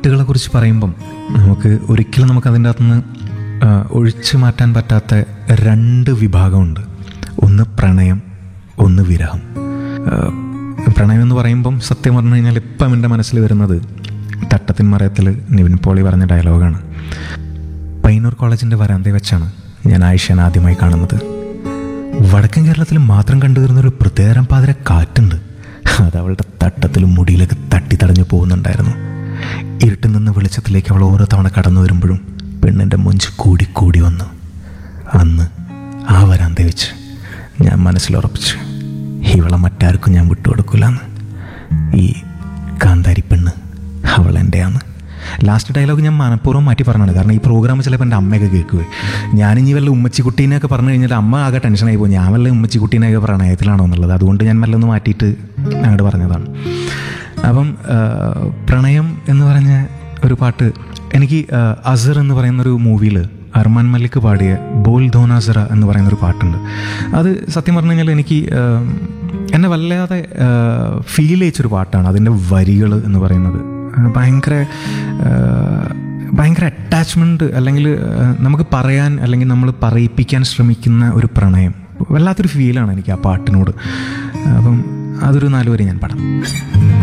പാട്ടുകളെ കുറിച്ച് പറയുമ്പം നമുക്ക് ഒരിക്കലും നമുക്ക് അതിൻ്റെ അകത്തുനിന്ന് ആ, ഒഴിച്ചു മാറ്റാൻ പറ്റാത്ത രണ്ട് വിഭാഗമുണ്ട് ഒന്ന് പ്രണയം ഒന്ന് വിരഹം ആ, പ്രണയം എന്ന് പറയുമ്പം സത്യം പറഞ്ഞു കഴിഞ്ഞാൽ ഇപ്പം എൻ്റെ മനസ്സിൽ വരുന്നത് തട്ടത്തിൻ മറയത്തിൽ നിവിൻ പോളി പറഞ്ഞ ഡയലോഗാണ് പയ്യന്നൂർ കോളേജിൻ്റെ വരാന്തയിൽ വെച്ചാണ് ഞാൻ ആയിഷനെ ആദ്യമായി കാണുന്നത് വടക്കൻ കേരളത്തിൽ മാത്രം കണ്ടുവരുന്ന ഒരു പ്രത്യേകതരം പാതിര കാറ്റുണ്ട് അത് അവളുടെ തട്ടത്തിലും മുടിയിലൊക്കെ തട്ടി തടഞ്ഞു പോകുന്നുണ്ടായിരുന്നു ഇരുട്ടിൽ നിന്ന് വെളിച്ചത്തിലേക്ക് അവൾ ഓരോ തവണ കടന്നു വരുമ്പോഴും പെണ്ണിൻ്റെ മുഞ്ച് കൂടി കൂടി വന്നു അന്ന് ആ വരാന്ത വെച്ച് ഞാൻ മനസ്സിലുറപ്പിച്ചു ഇവളെ മറ്റാർക്കും ഞാൻ വിട്ടുകൊടുക്കില്ലെന്ന് ഈ കാന്താരി പെണ്ണ് അവൾ എൻ്റെയാണ് ലാസ്റ്റ് ഡയലോഗ് ഞാൻ മനഃപൂർവ്വം മാറ്റി പറഞ്ഞാണ് കാരണം ഈ പ്രോഗ്രാം ചിലപ്പോൾ എൻ്റെ അമ്മയൊക്കെ കേൾക്കുവേ ഞാനിനി വല്ല ഉമ്മച്ചിക്കുട്ടീനെയൊക്കെ പറഞ്ഞു കഴിഞ്ഞാൽ അമ്മ ആകെ ടെൻഷനായി പോകും ഞാൻ വല്ല ഉമ്മച്ചിക്കുട്ടീനെയൊക്കെ പ്രണയത്തിലാണോ എന്നുള്ളത് അതുകൊണ്ട് ഞാൻ മെല്ലെ ഒന്ന് മാറ്റിയിട്ട് അങ്ങോട്ട് പറഞ്ഞതാണ് അപ്പം ആ, പ്രണയം എന്ന് പറഞ്ഞ ഒരു പാട്ട് എനിക്ക് ആ, അസർ എന്ന് പറയുന്നൊരു മൂവിയിൽ അർമാൻ മല്ലിക് പാടിയ ബോൽ ധോനാസറ എന്ന് പറയുന്നൊരു പാട്ടുണ്ട് അത് സത്യം പറഞ്ഞു കഴിഞ്ഞാൽ എനിക്ക് ആ, എന്നെ വല്ലാതെ ഫീൽ ചെയ്യിച്ചൊരു പാട്ടാണ് അതിൻ്റെ വരികൾ എന്ന് പറയുന്നത് ആ, ഭയങ്കര ആ, ഭയങ്കര അറ്റാച്ച്മെൻറ്റ് അല്ലെങ്കിൽ ആ, നമുക്ക് പറയാൻ അല്ലെങ്കിൽ നമ്മൾ പറയിപ്പിക്കാൻ ശ്രമിക്കുന്ന ഒരു പ്രണയം വല്ലാത്തൊരു ഫീലാണ് എനിക്ക് ആ പാട്ടിനോട് അപ്പം അതൊരു നാല് വരി ഞാൻ പാടാം